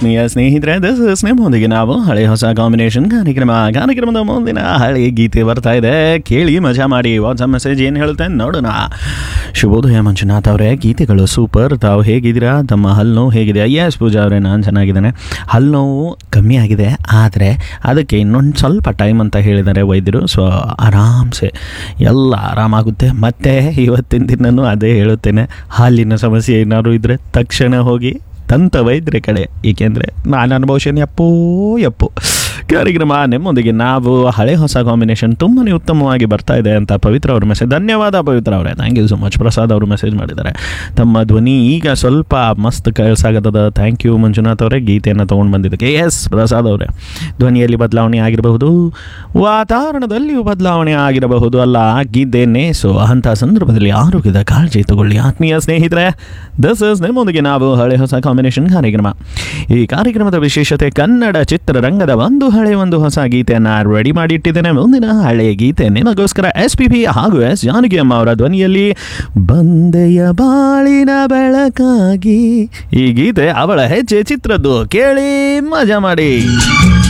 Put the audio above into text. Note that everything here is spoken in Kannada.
ಆತ್ಮೀಯ ಸ್ನೇಹಿತರೆ ದಿಸ್ ಇಸ್ ನಿಮ್ಮೊಂದಿಗೆ ನಾವು ಹಳೆ ಹೊಸ ಕಾಂಬಿನೇಷನ್ ಕಾರ್ಯಕ್ರಮ ಕಾರ್ಯಕ್ರಮದ ಮುಂದಿನ ಹಳೆ ಗೀತೆ ಬರ್ತಾ ಇದೆ ಕೇಳಿ ಮಜಾ ಮಾಡಿ ವಾಟ್ಸಪ್ ಮೆಸೇಜ್ ಏನು ಹೇಳುತ್ತೆ ನೋಡೋಣ ಶುಭೋದಯ ಮಂಜುನಾಥ್ ಅವರೇ ಗೀತೆಗಳು ಸೂಪರ್ ತಾವು ಹೇಗಿದ್ದೀರಾ ತಮ್ಮ ಹಲ್ಲು ನೋವು ಹೇಗಿದೆ ಎಸ್ ಪೂಜಾ ಅವರೇ ನಾನು ಚೆನ್ನಾಗಿದ್ದೇನೆ ಹಲ್ಲು ನೋವು ಕಮ್ಮಿ ಆಗಿದೆ ಆದರೆ ಅದಕ್ಕೆ ಇನ್ನೊಂದು ಸ್ವಲ್ಪ ಟೈಮ್ ಅಂತ ಹೇಳಿದ್ದಾರೆ ವೈದ್ಯರು ಸೊ ಆರಾಮ್ಸೆ ಎಲ್ಲ ಆರಾಮಾಗುತ್ತೆ ಮತ್ತೆ ಇವತ್ತಿನ ದಿನನೂ ಅದೇ ಹೇಳುತ್ತೇನೆ ಹಾಲಿನ ಸಮಸ್ಯೆ ಏನಾದ್ರು ಇದ್ದರೆ ತಕ್ಷಣ ಹೋಗಿ ದಂತ ವೈದ್ಯರ ಕಡೆ ಏಕೆಂದರೆ ನಾನು ಅನುಭವಿಸೇನೆ ಯಪ್ಪೋ ಯಪ್ಪೋ ಕಾರ್ಯಕ್ರಮ ನಿಮ್ಮೊಂದಿಗೆ ನಾವು ಹಳೆ ಹೊಸ ಕಾಂಬಿನೇಷನ್ ತುಂಬಾ ಉತ್ತಮವಾಗಿ ಬರ್ತಾ ಇದೆ ಅಂತ ಪವಿತ್ರ ಅವ್ರ ಮೆಸೇಜ್ ಧನ್ಯವಾದ ಪವಿತ್ರ ಅವರೇ thank you so much Prasad ಅವರು ಮೆಸೇಜ್ ಮಾಡಿದ್ದಾರೆ ತಮ್ಮ ಧ್ವನಿ ಈಗ ಸ್ವಲ್ಪ ಮಸ್ತ್ ಕೇಳಿಸಾಗತ್ತದ ಥ್ಯಾಂಕ್ ಯು ಮಂಜುನಾಥ್ ಅವರೇ ಗೀತೆಯನ್ನು ತೊಗೊಂಡು ಬಂದಿದ್ದಕ್ಕೆ ಎಸ್ ಪ್ರಸಾದ್ ಅವರೇ ಧ್ವನಿಯಲ್ಲಿ ಬದಲಾವಣೆ ಆಗಿರಬಹುದು ವಾತಾವರಣದಲ್ಲಿಯೂ ಬದಲಾವಣೆ ಆಗಿರಬಹುದು ಅಲ್ಲ ಆಗಿದ್ದೇನೆ ಸೊ ಅಂಥ ಸಂದರ್ಭದಲ್ಲಿ ಆರೋಗ್ಯದ ಕಾಳಜಿ ತಗೊಳ್ಳಿ ಆತ್ಮೀಯ ಸ್ನೇಹಿತರೆ ದಿಸ್ ಇಸ್ ನಿಮ್ಮೊಂದಿಗೆ ನಾವು ಹಳೆ ಹೊಸ ಕಾಂಬಿನೇಷನ್ ಕಾರ್ಯಕ್ರಮ ಈ ಕಾರ್ಯಕ್ರಮದ ವಿಶೇಷತೆ ಕನ್ನಡ ಚಿತ್ರರಂಗದ ಒಂದು ಹಳೆ ಒಂದು ಹೊಸ ಗೀತೆಯನ್ನು ರೆಡಿ ಮಾಡಿ ಇಟ್ಟಿದ್ದೇನೆ ಮುಂದಿನ ಹಳೆಯ ಗೀತೆ ನಿಮಗೋಸ್ಕರ ಎಸ್ ಪಿ ಬಿ ಹಾಗೂ ಎಸ್ ಜಾನಕಿ ಅಮ್ಮ ಅವರ ಧ್ವನಿಯಲ್ಲಿ ಬಂದೆಯ ಬಾಳಿನ ಬೆಳಕಾಗಿ ಈ ಗೀತೆ ಅವಳ ಹೆಜ್ಜೆ ಚಿತ್ರದ್ದು ಕೇಳಿ ಮಜಾ ಮಾಡಿ